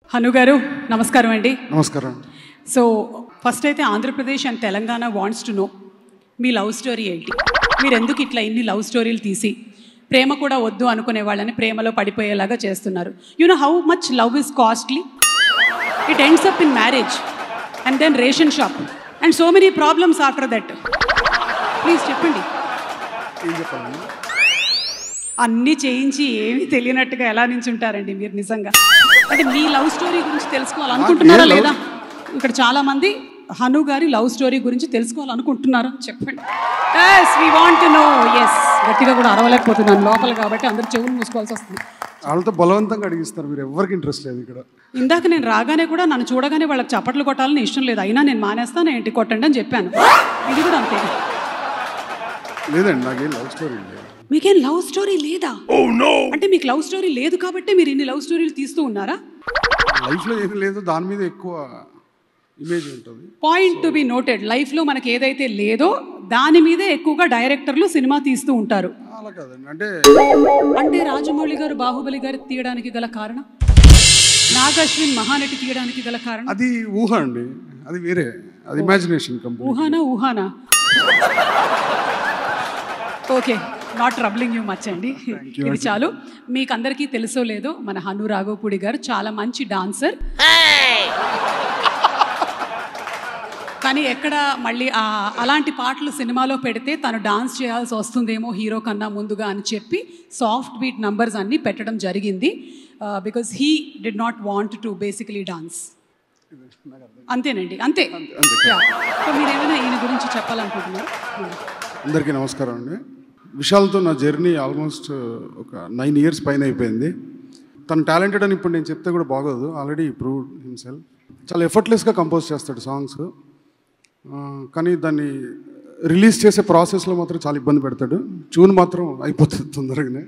హను గారు నమస్కారం అండి నమస్కారం సో ఫస్ట్ అయితే Andhra Pradesh and Telangana wants to know మీ లవ్ స్టోరీ ఏంటి మీరు ఎందుకు ఇట్లా ఇన్ని లవ్ స్టోరీలు తీసి ప్రేమ కూడా వద్దు అనుకునే వాళ్ళని ప్రేమలో పడిపోయేలాగా చేస్తున్నారు you know how much love is costly it ends up in marriage and then ration shop and so many problems after that please చెప్పండి ఏం చెప్పాలండి అన్నీ చేయించి ఏమీ తెలియనట్టుగా ఎలా నించుంటారండి మీరు నిజంగా అంటే మీ లవ్ స్టోరీ గురించి తెలుసుకోవాలనుకుంటున్నారా ఏ love- లేదా ఇక్కడ చాలా మంది హను గారి లవ్ స్టోరీ గురించి తెలుసుకోవాలనుకుంటున్నారు చెప్పండి yes we want to know yes గట్టిగా కూడా అరవలేకపోతున్నాను లోపల కాబట్టి అందరు చెవులు మూసుకోవాల్సి వస్తుంది వాళ్ళతో బలవంతంగా అడిగిస్తారు మీరు ఎవరికి ఇంట్రెస్ట్ లేదు ఇక్కడ ఇందాక నేను రాగానే కూడా నన్ను చూడగానే వాళ్ళకి చప్పట్లు కొట్టాలని ఇష్టం లేదు అయినా నేను మానేస్తాను ఏంటి కొట్టండి అని చెప్పాను ఇది కూడా అంతే లేదండి నాకేం లవ్ స్టోరీ లేదు మీకేం లవ్ స్టోరీ లేదా అంటే మీకు లవ్ స్టోరీ లేదు కాబట్టి మీరు ఇన్ని లవ్ స్టోరీలు తీస్తూ ఉన్నారా లైఫ్లో ఏది లేదు దాని మీద ఎక్కువ ఇమేజ్ ఉంటుంది పాయింట్ టు బి నోటెడ్ లైఫ్లో మనకి ఏదైతే లేదో దాని మీదే ఎక్కువగా డైరెక్టర్లు సినిమా తీస్తూ ఉంటారు అలా కాదండి అంటే అంటే రాజమౌళి గారు బాహుబలి గారు తీయడానికి గల కారణం నాగ్ అశ్విన్ మహానటి తీయడానికి గల కారణం అది ఊహ అండి అది వేరే అది ఇమాజినేషన్ కంపెనీ ఊహానా ఊహానా okay not troubling you much అండి ఇది చాలు మీకు అందరికీ తెలుసో లేదో మన హను రాఘవపూడి గారు చాలా మంచి డాన్సర్ కానీ ఎక్కడ మళ్ళీ ఆ అలాంటి పాటలు సినిమాలో పెడితే తను డాన్స్ చేయాల్సి వస్తుందేమో హీరో కన్నా ముందుగా అని చెప్పి సాఫ్ట్ బీట్ నంబర్స్ అన్నీ పెట్టడం జరిగింది because he did not want to basically dance అంతేనండి అంతే Yeah. సో మీరేమైనా ఈయన గురించి చెప్పాలనుకుంటున్నారు అందరికీ నమస్కారం అండి విశాల్తో నా జర్నీ ఆల్మోస్ట్ ఒక నైన్ ఇయర్స్ పైన అయిపోయింది తను టాలెంటెడ్ అని ఇప్పుడు నేను చెప్తే కూడా బాగోదు ఆల్రెడీ ప్రూవ్ హిమ్సెల్ఫ్ చాలా ఎఫర్ట్లెస్గా కంపోజ్ చేస్తాడు సాంగ్స్ కానీ దాన్ని రిలీజ్ చేసే ప్రాసెస్లో మాత్రం చాలా ఇబ్బంది పెడతాడు ట్యూన్ మాత్రం అయిపోతుంది తొందరగానే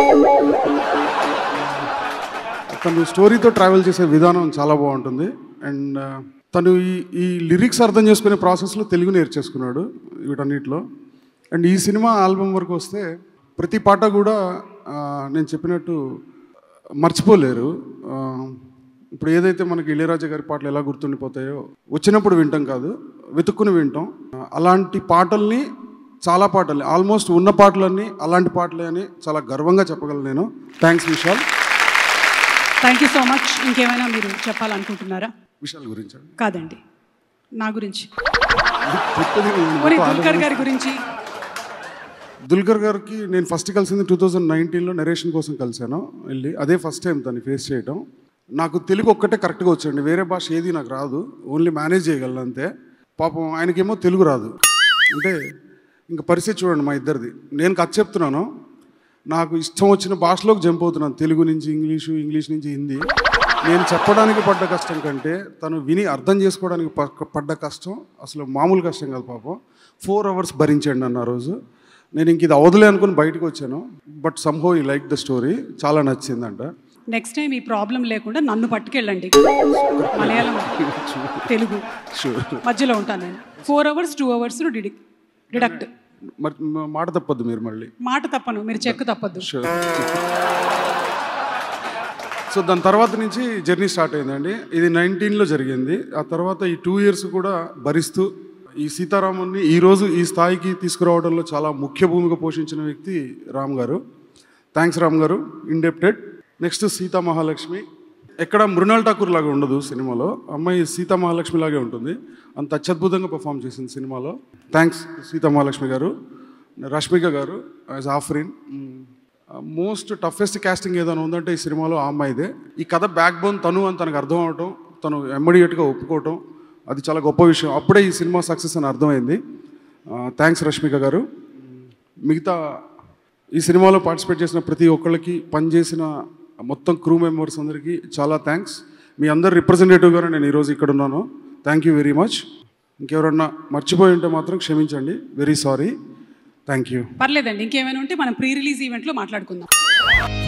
తను స్టోరీతో ట్రావెల్ చేసే విధానం చాలా బాగుంటుంది అండ్ తను ఈ ఈ లిరిక్స్ అర్థం చేసుకునే ప్రాసెస్లో తెలుగు నేర్చేసుకున్నాడు వీటన్నిటిలో అండ్ ఈ సినిమా ఆల్బమ్ వరకు వస్తే ప్రతి పాట కూడా ఆ, నేను చెప్పినట్టు మర్చిపోలేరు ఆ, ఇప్పుడు ఏదైతే మనకి ఇళయరాజా గారి పాటలు ఎలా గుర్తుండిపోతాయో వచ్చినప్పుడు వింటాం కాదు వెతుక్కుని వింటాం ఆ, అలాంటి పాటల్ని చాలా పాటల్ని ఆల్మోస్ట్ ఉన్న పాటలన్నీ అలాంటి పాటలే అని చాలా గర్వంగా చెప్పగలను నేను thanks Vishal thank you so much ఇంకేమైనా మీరు చెప్పాలనుకుంటున్నారా విశాల్ గురించి అండి. కాదండి నా గురించి చెప్పేది నేను పోనీ గొప్ప దుల్కర్ గారి గురించి దుల్కర్ గారికి నేను ఫస్ట్ కలిసింది టూ థౌజండ్ నైన్టీన్లో నరేషన్ కోసం కలిశాను వెళ్ళి అదే ఫస్ట్ టైం తను ఫేస్ చేయడం నాకు తెలుగు ఒక్కటే కరెక్ట్గా వచ్చండి వేరే భాష ఏది నాకు రాదు ఓన్లీ మేనేజ్ చేయగలను అంతే పాపం ఆయనకేమో తెలుగు రాదు అంటే ఇంకా పరిస్థితి చూడండి మా ఇద్దరిది నేను కథ చెప్తున్నాను నాకు ఇష్టం వచ్చిన భాషలోకి జంప్ అవుతున్నాను తెలుగు నుంచి ఇంగ్లీషు ఇంగ్లీష్ నుంచి హిందీ నేను చెప్పడానికి పడ్డ కష్టం కంటే తను విని అర్థం చేసుకోవడానికి ప- పడ్డ కష్టం అసలు మామూలు కష్టం కాదు పాపం ఫోర్ అవర్స్ భరించండి అన్న రోజు నేను ఇంక ఇది అవదులే అనుకుని బయటకు వచ్చాను బట్ సంహో ఈ లైక్ ద స్టోరీ చాలా నచ్చిందంట నెక్స్ట్ టైం ఈ ప్రాబ్లం లేకుండా నన్ను పట్టుకెళ్ళండి మలయాళం తెలుగు షూర్ మధ్యలో ఉంటాను నేను ఫోర్ అవర్స్ టూ అవర్స్ డిడిక్ డిడక్ట్ మరి మా- మాట తప్పదు మీరు మళ్ళీ మాట తప్పను మీరు చెక్ తప్పద్దు షూర్ సో దాని తర్వాత నుంచి జర్నీ స్టార్ట్ అయిందండి ఇది నైన్టీన్లో జరిగింది ఆ తర్వాత ఈ టూ ఇయర్స్ కూడా భరిస్తూ ఈ సీతారాముని ఈ రోజు ఈ స్థాయికి తీసుకురావడంలో చాలా ముఖ్య భూమిక పోషించిన వ్యక్తి రామ్ గారు థ్యాంక్స్ రామ్ గారు ఇండెప్టెడ్ నెక్స్ట్ సీతా మహాలక్ష్మి ఎక్కడ మృణాల్ ఠాకూర్ లాగా ఉండదు సినిమాలో అమ్మాయి సీతా మహాలక్ష్మి లాగే ఉంటుంది అంత అత్యద్భుతంగా పర్ఫామ్ చేసింది సినిమాలో థ్యాంక్స్ సీతా మహాలక్ష్మి గారు రష్మిక గారు యాజ్ ఆఫ్రిన్ మోస్ట్ టఫెస్ట్ క్యాస్టింగ్ ఏదైనా ఉందంటే ఈ సినిమాలో ఆ అమ్మాయిదే ఈ కథ బ్యాక్ బోన్ తను అని తనకు అర్థం అవటం తను ఇమ్మీడియట్గా ఒప్పుకోవటం అది చాలా గొప్ప విషయం అప్పుడే ఈ సినిమా సక్సెస్ అని అర్థమైంది థ్యాంక్స్ రష్మిక గారు మిగతా ఈ సినిమాలో పార్టిసిపేట్ చేసిన ప్రతి ఒక్కళ్ళకి పనిచేసిన మొత్తం క్రూ మెంబర్స్ అందరికీ చాలా థ్యాంక్స్ మీ అందరు రిప్రజెంటేటివ్గానే నేను ఈరోజు ఇక్కడ ఉన్నాను థ్యాంక్ యూ వెరీ మచ్ ఇంకెవరన్నా మర్చిపోయి ఉంటే మాత్రం క్షమించండి వెరీ సారీ థ్యాంక్ యూ పర్లేదండి ఇంకేమైనా ఉంటే మనం ప్రీ రిలీజ్ ఈవెంట్లో మాట్లాడుకుందాం